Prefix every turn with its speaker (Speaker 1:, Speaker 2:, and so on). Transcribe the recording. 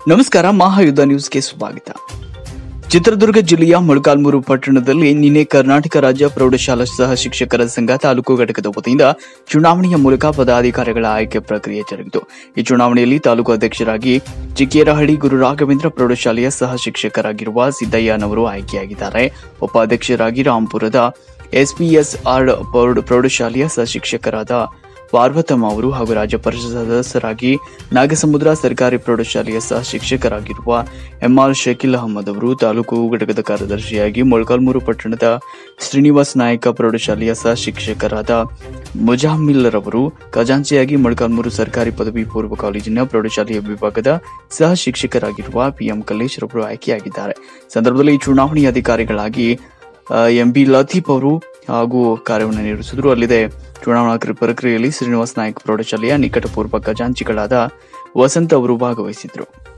Speaker 1: ನಮಸ್ಕಾರ ಮಹಾಯುದ್ಧ ನ್ಯೂಸ್ಗೆ ಸ್ವಾಗತ ಚಿತ್ರದುರ್ಗ ಜಿಲ್ಲೆಯ ಮೊಳಕಾಲ್ಮೂರು ಪಟ್ಟಣದಲ್ಲಿ ನಿನ್ನೆ ಕರ್ನಾಟಕ ರಾಜ್ಯ ಪ್ರೌಢಶಾಲಾ ಸಹ ಶಿಕ್ಷಕರ ಸಂಘ ತಾಲೂಕು ಘಟಕದ ವತಿಯಿಂದ ಚುನಾವಣೆಯ ಮೂಲಕ ಪದಾಧಿಕಾರಿಗಳ ಆಯ್ಕೆ ಪ್ರಕ್ರಿಯೆ ಜರುಗಿತು ಈ ಚುನಾವಣೆಯಲ್ಲಿ ತಾಲೂಕು ಅಧ್ಯಕ್ಷರಾಗಿ ಚಿಕ್ಕೇರಹಳ್ಳಿ ಗುರು ರಾಘವೇಂದ್ರ ಪ್ರೌಢಶಾಲೆಯ ಸಹ ಶಿಕ್ಷಕರಾಗಿರುವ ಸಿದ್ದಯ್ಯನವರು ಆಯ್ಕೆಯಾಗಿದ್ದಾರೆ ಉಪಾಧ್ಯಕ್ಷರಾಗಿ ರಾಂಪುರದ ಎಸ್ಪಿಎಸ್ ಆರ್ ಪ್ರೌಢಶಾಲೆಯ ಸಹ ಶಿಕ್ಷಕರಾದ ಪಾರ್ವತಮ್ಮ ಅವರು ಹಾಗೂ ರಾಜ್ಯ ಪರಿಷತ್ ಸದಸ್ಯರಾಗಿ ನಾಗಸಮುದ್ರ ಸರ್ಕಾರಿ ಪ್ರೌಢಶಾಲೆಯ ಸಹ ಶಿಕ್ಷಕರಾಗಿರುವ ಎಂಆರ್ ಶಕೀಲ್ ಅಹಮದ್ ಅವರು ತಾಲೂಕು ಘಟಕದ ಕಾರ್ಯದರ್ಶಿಯಾಗಿ ಮೊಳಕಾಲ್ಮೂರು ಪಟ್ಟಣದ ಶ್ರೀನಿವಾಸ್ ನಾಯಕ ಪ್ರೌಢಶಾಲೆಯ ಸಹ ಶಿಕ್ಷಕರಾದ ಮುಜಾಮಿಲ್ ರವರು ಖಜಾಂಚಿಯಾಗಿ ಮೊಳಕಾಲ್ಮೂರು ಸರ್ಕಾರಿ ಪದವಿ ಪೂರ್ವ ಕಾಲೇಜಿನ ಪ್ರೌಢಶಾಲೆಯ ವಿಭಾಗದ ಸಹ ಶಿಕ್ಷಕರಾಗಿರುವ ಪಿಎಂ ಕಲ್ಲೇಶ್ ರವರು ಆಯ್ಕೆಯಾಗಿದ್ದಾರೆ ಸಂದರ್ಭದಲ್ಲಿ ಚುನಾವಣೆ ಅಧಿಕಾರಿಗಳಾಗಿ ಎಂ ಬಿ ಲತೀಫ್ ಅವರು ಹಾಗೂ ಕಾರ್ಯವನ್ನು ನಿರ್ವಹಿಸಿದ್ರು ಅಲ್ಲದೆ ಚುನಾವಣಾ ಕ್ರ- ಪ್ರಕ್ರಿಯೆಯಲ್ಲಿ ಶ್ರೀನಿವಾಸ್ ನಾಯಕ್ ಪ್ರೌಢಶಾಲೆಯ ನಿಕಟಪೂರ್ವ ಖಜಾಂಚಿಗಳಾದ ವಸಂತ್ ಅವರು ಭಾಗವಹಿಸಿದ್ರು